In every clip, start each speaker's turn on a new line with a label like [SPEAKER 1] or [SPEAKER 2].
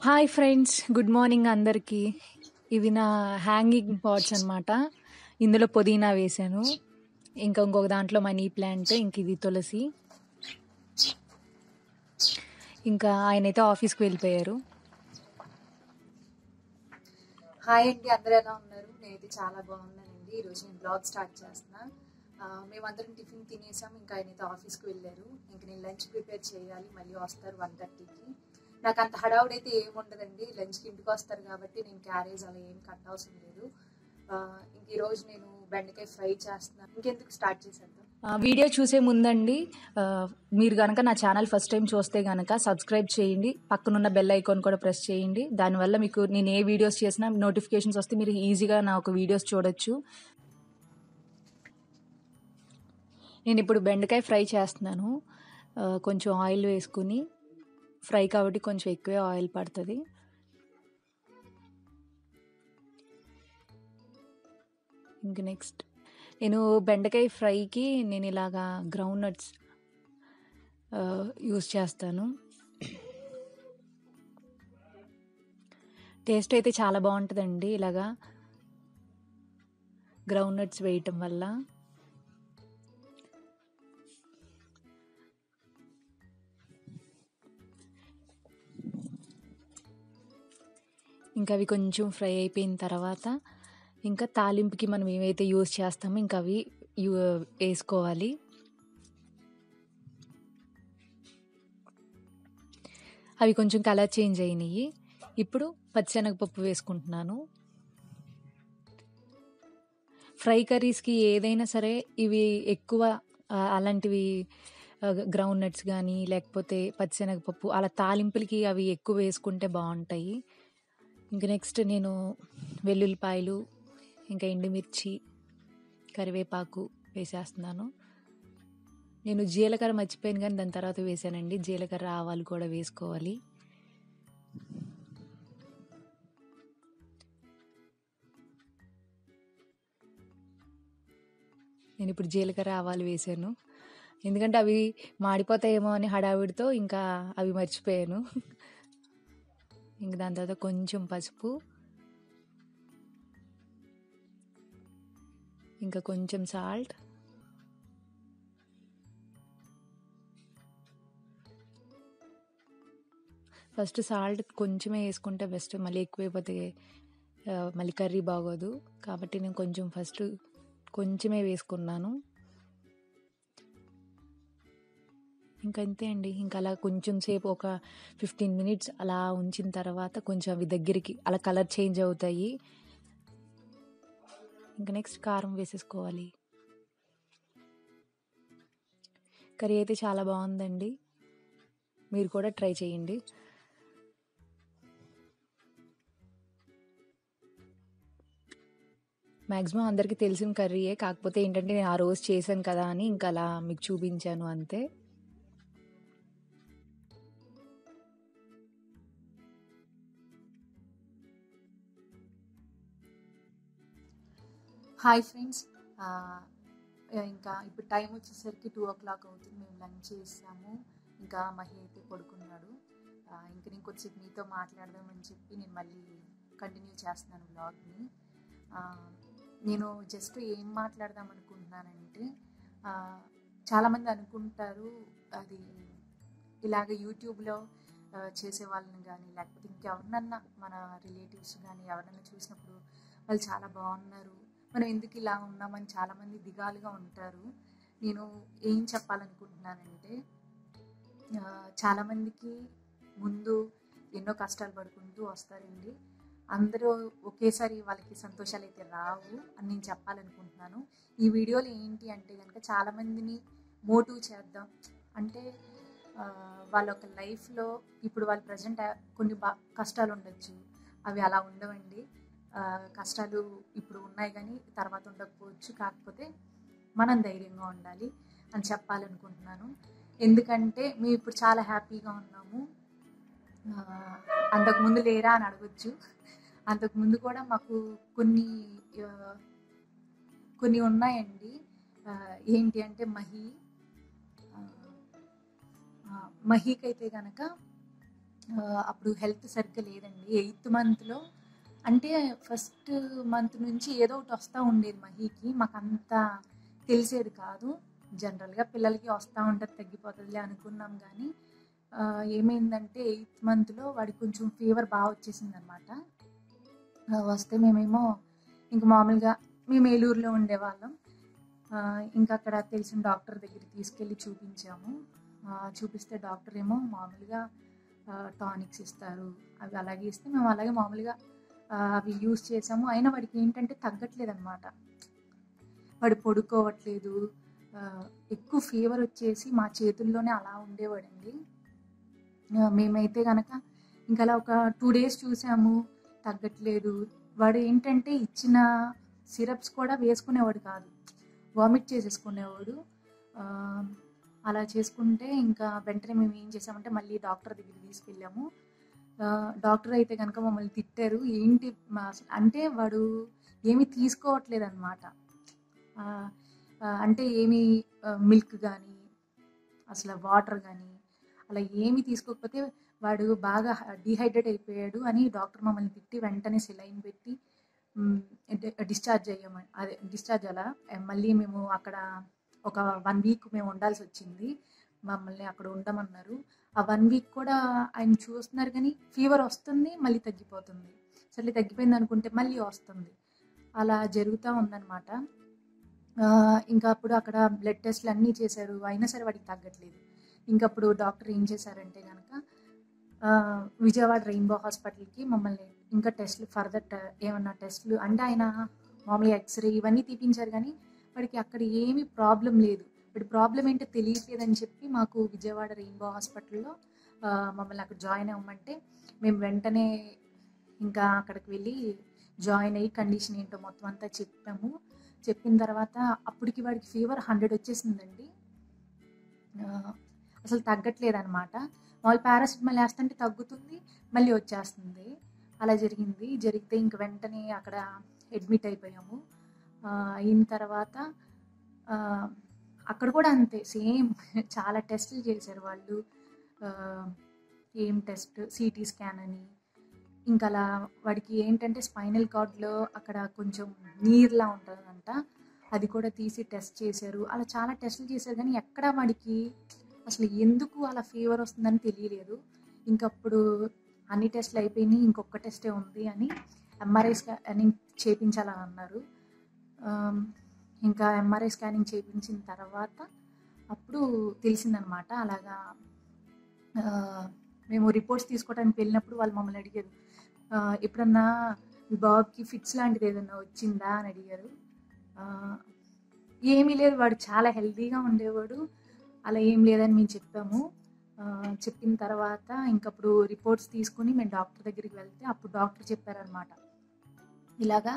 [SPEAKER 1] hi friends good morning అందరికీ ఇవి నా హ్యాంగింగ్ పాట్స్ అనమాట ఇందులో పుదీనా వేసాను ఇంకా ఇంకొక దాంట్లో మనీ ప్లాంట్ ఇంక ఇది తులసి ఇంకా ఆయన అయితే ఆఫీస్కి వెళ్ళిపోయారు
[SPEAKER 2] హాయ్ అండి అందరూ ఎలా ఉన్నారు నేనైతే చాలా బాగున్నానండి ఈరోజు నేను బ్లాగ్ స్టార్ట్ చేస్తున్నా ఆ, మేమందరం టిఫిన్ తినేసాం ఇంకా ఆయన అయితే ఆఫీస్కి వెళ్ళారు ఇంక నేను లంచ్ ప్రిపేర్ చేయాలి మళ్ళీ వస్తారు వన్ థర్టీకి నాకు అంత హడావుడి అయితే ఏమి ఉండదండి లంచ్కి ఇంటికి వస్తారు కాబట్టి నేను క్యారేజ్ అలా ఏం కట్ అవసరం లేదు ఆ, ఇంక ఈరోజు నేను బెండకాయ ఫ్రై చేస్తున్నాను ఇంకెందుకు స్టార్ట్ చేసేద్దాం
[SPEAKER 1] ఆ, వీడియో చూసే ముందండి ఆ, మీరు కనుక నా ఛానల్ ఫస్ట్ టైం చూస్తే కనుక సబ్స్క్రైబ్ చేయండి పక్కనున్న బెల్ ఐకాన్ కూడా ప్రెస్ చేయండి దానివల్ల మీకు నేను ఏ వీడియోస్ చేసినా నోటిఫికేషన్స్ వస్తే మీరు ఈజీగా నా ఒక వీడియోస్ చూడొచ్చు నేను ఇప్పుడు బెండకాయ ఫ్రై చేస్తున్నాను ఆ, కొంచెం ఆయిల్ వేసుకుని ఫ్రై కాబట్టి కొంచెం ఎక్కువే ఆయిల్ పడుతుంది ఇంక నెక్స్ట్ నేను బెండకాయ ఫ్రైకి నేను ఇలాగా గ్రౌండ్ నట్స్ యూస్ చేస్తాను టేస్ట్ అయితే చాలా బాగుంటుందండి ఇలాగా గ్రౌండ్ నట్స్ వేయటం వల్ల ఇంకా అవి కొంచెం ఫ్రై అయిపోయిన తర్వాత ఇంకా తాలింపుకి మనం ఏవైతే యూస్ చేస్తామో ఇంకా అవి యూ- వేసుకోవాలి అవి కొంచెం కలర్ చేంజ్ అయినాయి ఇప్పుడు పచ్చిశనగపప్పు వేసుకుంటున్నాను ఫ్రై కర్రీస్కి ఏదైనా సరే ఇవి ఎక్కువ ఆ, అలాంటివి గ్రౌండ్ నట్స్ కానీ లేకపోతే పచ్చిశనగపప్పు అలా తాలింపులకి అవి ఎక్కువ వేసుకుంటే బాగుంటాయి ఇంకా నెక్స్ట్ నేను వెల్లుల్లిపాయలు ఇంకా ఎండుమిర్చి కరివేపాకు వేసేస్తున్నాను నేను జీలకర్ర మర్చిపోయాను కానీ దాని తర్వాత వేసానండి జీలకర్ర ఆవాలు కూడా వేసుకోవాలి నేను ఇప్పుడు జీలకర్ర ఆవాలు వేసాను ఎందుకంటే అవి మాడిపోతాయేమో అని హడావిడితో ఇంకా అవి మర్చిపోయాను ఇంక దాని తర్వాత కొంచెం పసుపు ఇంకా కొంచెం సాల్ట్ ఫస్ట్ సాల్ట్ కొంచెమే వేసుకుంటే బెస్ట్ మళ్ళీ ఎక్కువైపోతే ఆ, మళ్ళీ కర్రీ బాగోదు కాబట్టి నేను కొంచెం ఫస్ట్ కొంచెమే వేసుకున్నాను ఇంకా అంతే అండి ఇంకా అలా కొంచెం సేపు ఒక ఫిఫ్టీన్ మినిట్స్ అలా ఉంచిన తర్వాత కొంచెం అవి దగ్గరికి అలా కలర్ చేంజ్ అవుతాయి ఇంకా నెక్స్ట్ కారం వేసేసుకోవాలి కర్రీ అయితే చాలా బాగుందండి మీరు కూడా ట్రై చేయండి మ్యాక్సిమం అందరికీ తెలిసిన కర్రీయే కాకపోతే ఏంటంటే నేను ఆ రోజు చేశాను కదా అని ఇంకా అలా మీకు చూపించాను అంతే
[SPEAKER 2] హాయ్ ఫ్రెండ్స్ ఇంకా ఇప్పుడు టైం వచ్చేసరికి టూ ఓ క్లాక్ అవుతుంది మేము లంచ్ చేసాము ఇంకా మహి అయితే పడుకున్నాడు ఆ, ఇంకా నేను కొద్దిసేపు మీతో మాట్లాడదామని చెప్పి నేను మళ్ళీ కంటిన్యూ చేస్తున్నాను బ్లాగ్ని నేను జస్ట్ ఏం మాట్లాడదాం అనుకుంటున్నానంటే ఆ, చాలామంది అనుకుంటారు అది ఇలాగ యూట్యూబ్లో ఆ, చేసే వాళ్ళని కానీ లేకపోతే ఇంకెవరినన్నా మన రిలేటివ్స్ కానీ ఎవరన్నా చూసినప్పుడు వాళ్ళు చాలా బాగున్నారు మనం ఎందుకు ఇలా ఉన్నామని చాలామంది దిగాలుగా ఉంటారు నేను ఏం చెప్పాలనుకుంటున్నానంటే ఆ, చాలామందికి ముందు ఎన్నో కష్టాలు పడుకుంటూ వస్తారండి అందరూ ఒకేసారి వాళ్ళకి సంతోషాలు అయితే రావు అని నేను చెప్పాలనుకుంటున్నాను ఈ వీడియోలో ఏంటి అంటే కనుక చాలామందిని మోటివ్ చేద్దాం అంటే ఆ, వాళ్ళ ఒక లైఫ్లో ఇప్పుడు వాళ్ళ ప్రజెంట్ కొన్ని బా కష్టాలు ఉండొచ్చు అవి అలా ఉండవండి ఆ, కష్టాలు ఇప్పుడు ఉన్నాయి కానీ తర్వాత ఉండకపోవచ్చు కాకపోతే మనం ధైర్యంగా ఉండాలి అని చెప్పాలనుకుంటున్నాను ఎందుకంటే మేము ఇప్పుడు చాలా హ్యాపీగా ఉన్నాము ఆ, అంతకుముందు లేరా అని అడగొచ్చు అంతకుముందు కూడా మాకు కొన్ని ఆ, కొన్ని ఉన్నాయండి ఆ, ఏంటి అంటే మహి ఆ, ఆ, మహికైతే గనక ఆ, అప్పుడు హెల్త్ సరిగ్గా లేదండి ఎయిత్ మంత్లో అంటే ఫస్ట్ మంత్ నుంచి ఏదో ఒకటి వస్తూ ఉండేది మహీకి మాకు అంత తెలిసేది కాదు జనరల్గా పిల్లలకి వస్తూ ఉంటుంది తగ్గిపోతుందిలే అనుకున్నాం కానీ ఆ, ఏమైందంటే ఎయిత్ మంత్లో వాడికి కొంచెం ఫీవర్ బాగా వచ్చేసింది అనమాట వస్తే మేమేమో ఇంక మామూలుగా మేము ఏలూరులో ఉండేవాళ్ళం ఆ, ఇంకా అక్కడ తెలిసిన డాక్టర్ దగ్గరికి తీసుకెళ్ళి చూపించాము ఆ, చూపిస్తే డాక్టర్ ఏమో మామూలుగా టానిక్స్ ఇస్తారు అవి అలాగే ఇస్తే మేము అలాగే మామూలుగా ఆ, అవి యూస్ చేసాము అయినా వాడికి ఏంటంటే తగ్గట్లేదు అనమాట వాడు పడుకోవట్లేదు ఆ, ఎక్కువ ఫీవర్ వచ్చేసి మా చేతుల్లోనే అలా ఉండేవాడండి ఆ, మేమైతే కనుక ఇంకా అలా ఒక టూ డేస్ చూసాము తగ్గట్లేదు వాడు ఏంటంటే ఇచ్చిన సిరప్స్ కూడా వేసుకునేవాడు కాదు వామిట్ చేసేసుకునేవాడు ఆ, అలా చేసుకుంటే ఇంకా వెంటనే మేము ఏం చేసామంటే మళ్ళీ డాక్టర్ దగ్గరికి తీసుకెళ్ళాము ఆ, డాక్టర్ అయితే కనుక మమ్మల్ని తిట్టారు ఏంటి మా- అసలు అంటే వాడు ఏమీ తీసుకోవట్లేదు అనమాట అంటే ఏమి మిల్క్ కానీ అసలు వాటర్ కానీ అలా ఏమీ తీసుకోకపోతే వాడు బాగా డిహైడ్రేట్ అయిపోయాడు అని డాక్టర్ మమ్మల్ని తిట్టి వెంటనే సెలైన్ పెట్టి డిశ్చార్జ్ అయ్యాము అదే డిశ్చార్జ్ అలా మళ్ళీ మేము అక్కడ ఒక వన్ వీక్ మేము ఉండాల్సి వచ్చింది మమ్మల్ని అక్కడ ఉండమన్నారు ఆ వన్ వీక్ కూడా ఆయన చూస్తున్నారు కానీ ఫీవర్ వస్తుంది మళ్ళీ తగ్గిపోతుంది సరే తగ్గిపోయింది అనుకుంటే మళ్ళీ వస్తుంది అలా జరుగుతూ ఉందన్నమాట ఆ, ఇంకా అప్పుడు అక్కడ బ్లడ్ టెస్ట్లు అన్నీ చేశారు అయినా సరే వాడికి తగ్గట్లేదు ఇంకా అప్పుడు డాక్టర్ ఏం చేశారంటే కనుక ఆ, విజయవాడ రెయిన్బో హాస్పిటల్కి మమ్మల్ని ఇంకా టెస్ట్లు ఫర్దర్ ఏమన్నా టెస్ట్లు అంటే ఆయన మామూలుగా ఎక్స్రే ఇవన్నీ తీపించారు కానీ వాడికి అక్కడ ఏమీ ప్రాబ్లం లేదు వాడి ప్రాబ్లం ఏంటో తెలియట్లేదని చెప్పి మాకు విజయవాడ రెయిన్బో హాస్పిటల్లో ఆ, మమ్మల్ని అక్కడ జాయిన్ అవ్వమంటే మేము వెంటనే ఇంకా అక్కడికి వెళ్ళి జాయిన్ అయ్యి కండిషన్ ఏంటో మొత్తం అంతా చెప్పాము చెప్పిన తర్వాత అప్పటికి వాడికి ఫీవర్ హండ్రెడ్ వచ్చేసిందండి ఆ, అసలు తగ్గట్లేదు అనమాట మామూలు పారాసిటమాల్ వేస్తుంటే తగ్గుతుంది మళ్ళీ వచ్చేస్తుంది అలా జరిగింది జరిగితే ఇంక వెంటనే అక్కడ అడ్మిట్ అయిపోయాము ఆ, అయిన తర్వాత ఆ, అక్కడ కూడా అంతే సేమ్ చాలా టెస్టులు చేశారు వాళ్ళు ఆ, ఏం టెస్ట్ సిటీ స్కాన్ అని ఇంకా అలా వాడికి ఏంటంటే స్పైనల్ కార్డ్లో అక్కడ కొంచెం నీర్లా ఉంటుందంట అది కూడా తీసి టెస్ట్ చేశారు అలా చాలా టెస్టులు చేశారు కానీ ఎక్కడ వాడికి అసలు ఎందుకు అలా ఫీవర్ వస్తుందని తెలియలేదు ఇంకప్పుడు అన్ని టెస్ట్లు అయిపోయినాయి ఇంకొక టెస్టే ఉంది అని ఎంఆర్ఐ స్కానింగ్ చేయించాలని అన్నారు ఆమ్, ఇంకా ఎంఆర్ఐ స్కానింగ్ చేయించిన తర్వాత అప్పుడు తెలిసిందనమాట అలాగా ఆ, మేము రిపోర్ట్స్ తీసుకోవడానికి వెళ్ళినప్పుడు వాళ్ళు మమ్మల్ని అడిగారు "ఆ, ఎప్పుడన్నా మీ బాబుకి ఫిట్స్ లాంటిది ఏదన్నా వచ్చిందా అని అడిగారు ఆ, ఏమీ లేదు వాడు చాలా హెల్తీగా ఉండేవాడు అలా ఏం లేదని మేము చెప్పాము ఆ, చెప్పిన తర్వాత ఇంకప్పుడు రిపోర్ట్స్ తీసుకుని మేము డాక్టర్ దగ్గరికి వెళ్తే అప్పుడు డాక్టర్ చెప్పారనమాట ఇలాగా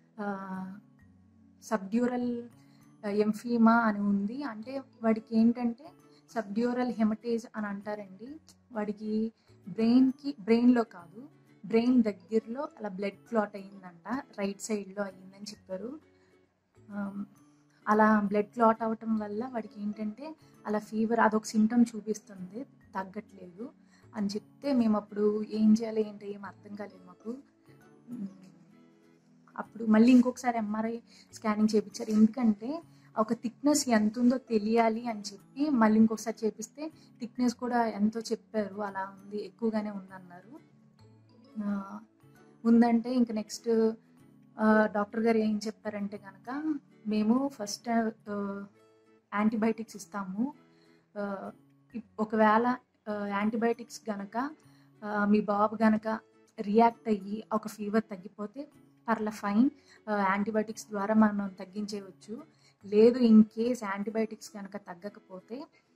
[SPEAKER 2] సబ్డ్యూరల్ ఎంఫీమా అని ఉంది అంటే వాడికి ఏంటంటే సబ్డ్యూరల్ హెమటేజ్ అని అంటారండి వాడికి బ్రెయిన్కి బ్రెయిన్లో కాదు బ్రెయిన్ దగ్గరలో అలా బ్లడ్ క్లాట్ అయ్యిందంట రైట్ సైడ్లో అయ్యిందని చెప్పారు ఆమ్, అలా బ్లడ్ క్లాట్ అవటం వల్ల వాడికి ఏంటంటే అలా ఫీవర్ అదొక సిమ్టమ్ చూపిస్తుంది తగ్గట్లేదు అని చెప్తే మేము అప్పుడు ఏం చేయాలి ఏంటి ఏం అర్థం కాలేదు మాకు ఉమ్, అప్పుడు మళ్ళీ ఇంకొకసారి ఎంఆర్ఐ స్కానింగ్ చేయించారు ఎందుకంటే ఒక థిక్నెస్ ఎంత ఉందో తెలియాలి అని చెప్పి మళ్ళీ ఇంకొకసారి చేపిస్తే థిక్నెస్ కూడా ఎంతో చెప్పారు అలా ఉంది ఎక్కువగానే ఉందన్నారు ఆ, ఉందంటే ఇంక నెక్స్ట్ డాక్టర్ గారు ఏం చెప్పారంటే కనుక మేము ఫస్ట్ యాంటీబయాటిక్స్ ఇస్తాము ఆ, ఇప్- ఒకవేళ యాంటీబయాటిక్స్ గనక ఆ, మీ బాబు గనక రియాక్ట్ అయ్యి ఒక ఫీవర్ తగ్గిపోతే పర్ల ఫైన్ యాంటీబయాటిక్స్ ద్వారా మనం తగ్గించేయవచ్చు లేదు ఇన్ కేస్ యాంటీబయాటిక్స్ కనుక తగ్గకపోతే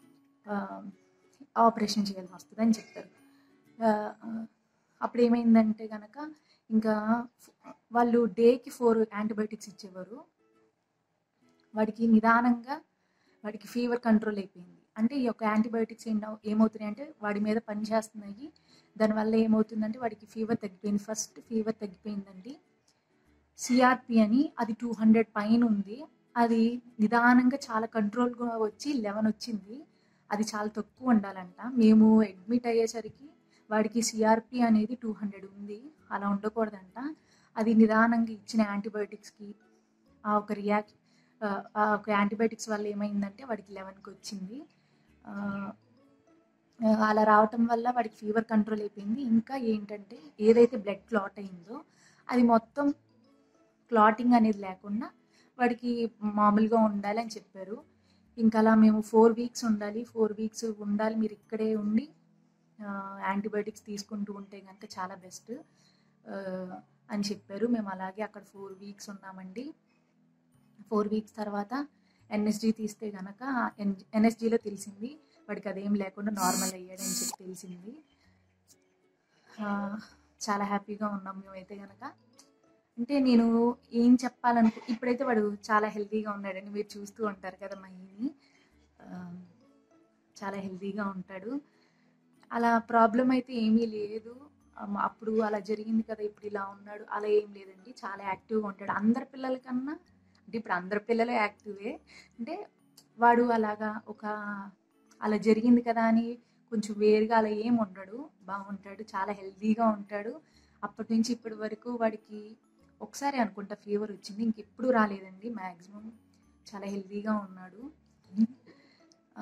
[SPEAKER 2] ఆపరేషన్ చేయాల్సి వస్తుంది అని చెప్పారు ఆ, అప్పుడు ఏమైందంటే కనుక ఇంకా వాళ్ళు డేకి ఫోర్ యాంటీబయాటిక్స్ ఇచ్చేవారు వాడికి నిదానంగా వాడికి ఫీవర్ కంట్రోల్ అయిపోయింది అంటే ఈ యొక్క యాంటీబయాటిక్స్ ఏంటో ఏమవుతున్నాయి అంటే వాడి మీద పనిచేస్తున్నాయి దానివల్ల ఏమవుతుందంటే వాడికి ఫీవర్ తగ్గిపోయింది ఫస్ట్ ఫీవర్ తగ్గిపోయిందండి సిఆర్పి అని అది టూ హండ్రెడ్ పైన ఉంది అది నిదానంగా చాలా కంట్రోల్గా వచ్చి లెవెన్ వచ్చింది అది చాలా తక్కువ ఉండాలంట మేము అడ్మిట్ అయ్యేసరికి వాడికి సిఆర్పి అనేది టూ హండ్రెడ్ ఉంది అలా ఉండకూడదంట అది నిదానంగా ఇచ్చిన యాంటీబయోటిక్స్కి ఆ ఒక రియాక్ట్ ఆ ఒక యాంటీబయోటిక్స్ వల్ల ఏమైందంటే వాడికి లెవెన్కి వచ్చింది ఆ, ఆ, అలా రావటం వల్ల వాడికి ఫీవర్ కంట్రోల్ అయిపోయింది ఇంకా ఏంటంటే ఏదైతే బ్లడ్ క్లాట్ అయిందో అది మొత్తం క్లాటింగ్ అనేది లేకుండా వాడికి మామూలుగా ఉండాలి అని చెప్పారు ఇంకా అలా మేము ఫోర్ వీక్స్ ఉండాలి ఫోర్ వీక్స్ ఉండాలి మీరు ఇక్కడే ఉండి యాంటీబయాటిక్స్ తీసుకుంటూ ఉంటే కనుక చాలా బెస్ట్ అని చెప్పారు మేము అలాగే అక్కడ ఫోర్ వీక్స్ ఉన్నామండి ఫోర్ వీక్స్ తర్వాత ఎన్ఎస్జీ తీస్తే కనుక ఎన్ ఎన్ఎస్జీలో తెలిసింది వాడికి అదేం లేకుండా నార్మల్ అయ్యాడని చెప్పి తెలిసింది ఆ, చాలా హ్యాపీగా ఉన్నాం మేమైతే కనుక అంటే నేను ఏం చెప్పాలనుకో ఇప్పుడైతే వాడు చాలా హెల్తీగా ఉన్నాడని మీరు చూస్తూ ఉంటారు కదా మహిని ఆ, చాలా హెల్తీగా ఉంటాడు అలా ప్రాబ్లం అయితే ఏమీ లేదు అమ్మ, అప్పుడు అలా జరిగింది కదా ఇప్పుడు ఇలా ఉన్నాడు అలా ఏం లేదండి చాలా యాక్టివ్గా ఉంటాడు అందరి పిల్లల కన్నా అంటే ఇప్పుడు అందరి పిల్లలు యాక్టివే అంటే వాడు అలాగా ఒక అలా జరిగింది కదా అని కొంచెం వేరుగా అలా ఏం ఉండడు బాగుంటాడు చాలా హెల్తీగా ఉంటాడు అప్పటి నుంచి ఇప్పటి వరకు వాడికి ఒకసారి అనుకుంటా ఫీవర్ వచ్చింది ఇంకెప్పుడు రాలేదండి మ్యాక్సిమం చాలా హెల్తీగా ఉన్నాడు ఆ,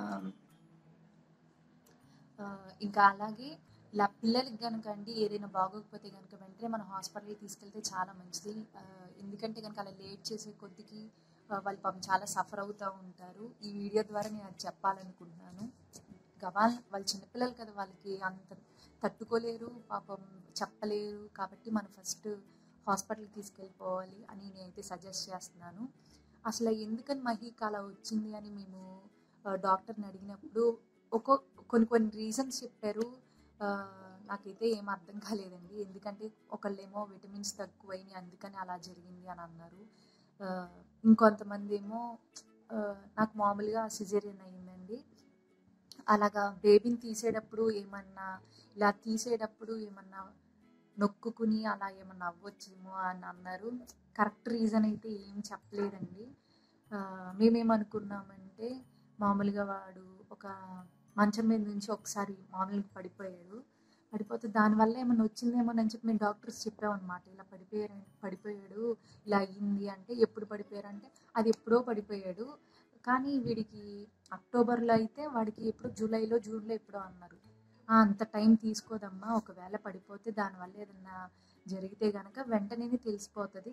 [SPEAKER 2] ఆ, ఇంకా అలాగే ఇలా పిల్లలకి కనుక అండి ఏదైనా బాగోకపోతే కనుక వెంటనే మనం హాస్పిటల్కి తీసుకెళ్తే చాలా మంచిది ఆ, ఎందుకంటే కనుక అలా లేట్ చేసే కొద్దికి ఆ, వాళ్ళు పాపం చాలా సఫర్ అవుతూ ఉంటారు ఈ వీడియో ద్వారా నేను అది చెప్పాలనుకుంటున్నాను ఇంకా వాళ్ళ వాళ్ళు చిన్నపిల్లలు కదా వాళ్ళకి అంత తట్టుకోలేరు పాపం చెప్పలేరు కాబట్టి మనం ఫస్ట్ హాస్పిటల్కి తీసుకెళ్ళిపోవాలి అని నేనైతే సజెస్ట్ చేస్తున్నాను అసలు ఎందుకని మహీకి అలా వచ్చింది అని మేము ఆ, డాక్టర్ని అడిగినప్పుడు ఒక్కో కొన్ని కొన్ని రీజన్స్ చెప్పారు ఆ, నాకైతే ఏం అర్థం కాలేదండి ఎందుకంటే ఒకళ్ళేమో విటమిన్స్ తక్కువైనాయి అందుకని అలా జరిగింది అని అన్నారు ఆ, ఇంకొంతమంది ఏమో ఆ, నాకు మామూలుగా సిజేరియన్ అయ్యిందండి అలాగా బేబీని తీసేటప్పుడు ఏమన్నా ఇలా తీసేటప్పుడు ఏమన్నా నొక్కుకుని అలా ఏమన్నా అవ్వచ్చేమో అని అన్నారు కరెక్ట్ రీజన్ అయితే ఏం చెప్పలేదండి ఆ, మేమేమనుకున్నామంటే మామూలుగా వాడు ఒక మంచం మీద నుంచి ఒకసారి మామూలుగా పడిపోయాడు పడిపోతే దానివల్ల ఏమైనా వచ్చిందేమోనని చెప్పి మేము డాక్టర్స్ చెప్పామన్నమాట ఇలా పడిపోయారు పడిపోయాడు ఇలా అయ్యింది అంటే ఎప్పుడు పడిపోయారు అంటే అది ఎప్పుడో పడిపోయాడు కానీ వీడికి అక్టోబర్లో అయితే వాడికి ఎప్పుడు జూలైలో జూన్లో ఎప్పుడో అన్నారు "ఆ, అంత టైం తీసుకోదమ్మా ఒకవేళ పడిపోతే దానివల్ల ఏదన్నా జరిగితే కనుక వెంటనే తెలిసిపోతుంది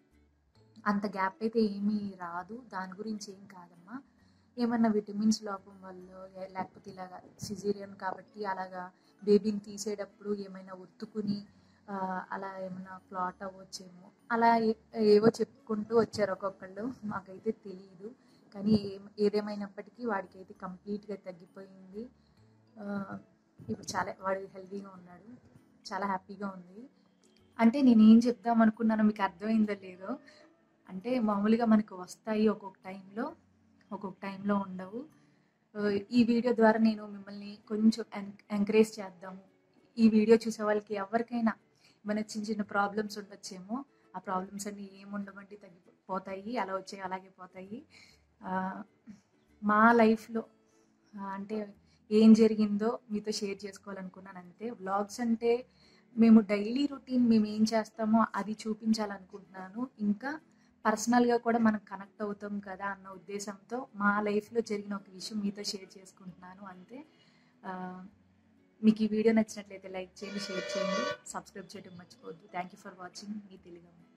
[SPEAKER 2] అంత గ్యాప్ అయితే ఏమీ రాదు దాని గురించి ఏం కాదమ్మా ఏమన్నా విటమిన్స్ లోపం వల్ల ఏ- లేకపోతే ఇలాగా సిజేరియన్ కాబట్టి అలాగా బేబీని తీసేటప్పుడు ఏమైనా ఒత్తుకుని ఆ, అలా ఏమైనా క్లాట్ అవ్వచ్చేమో అలా ఏ- ఏవో చెప్పుకుంటూ వచ్చారు ఒక్కొక్కళ్ళు మాకైతే తెలియదు కానీ ఏం ఏదేమైనప్పటికీ వాడికి అయితే కంప్లీట్గా తగ్గిపోయింది ఆ, ఇప్పుడు చాలా వాడు హెల్తీగా ఉన్నాడు చాలా హ్యాపీగా ఉంది అంటే నేను ఏం చెప్దాం అనుకున్నానో మీకు అర్థమైందో లేదో అంటే మామూలుగా మనకు వస్తాయి ఒక్కొక్క టైంలో ఒక్కొక్క టైంలో ఉండవు ఆ, ఈ వీడియో ద్వారా నేను మిమ్మల్ని కొంచెం ఎంకరేజ్ చేద్దాము ఈ వీడియో చూసే వాళ్ళకి ఎవరికైనా ఏమైనా చిన్న చిన్న ప్రాబ్లమ్స్ ఉండొచ్చేమో ఆ ప్రాబ్లమ్స్ అన్ని ఏముండవండి తగ్గిపోతాయి అలా వచ్చాయి అలాగే పోతాయి ఆ, మా లైఫ్లో అంటే ఏం జరిగిందో మీతో షేర్ చేసుకోవాలనుకున్నాను అంతే వ్లాగ్స్ అంటే మేము డైలీ రొటీన్ మేము ఏం చేస్తామో అది చూపించాలనుకుంటున్నాను ఇంకా పర్సనల్గా కూడా మనం కనెక్ట్ అవుతాం కదా అన్న ఉద్దేశంతో మా లైఫ్లో జరిగిన ఒక విషయం మీతో షేర్ చేసుకుంటున్నాను అంతే ఆ, మీకు ఈ వీడియో నచ్చినట్లయితే లైక్ చేయండి షేర్ చేయండి సబ్స్క్రైబ్ చేయడం మర్చిపోవద్దు థ్యాంక్ యూ ఫర్ వాచింగ్ మీ తెలుగు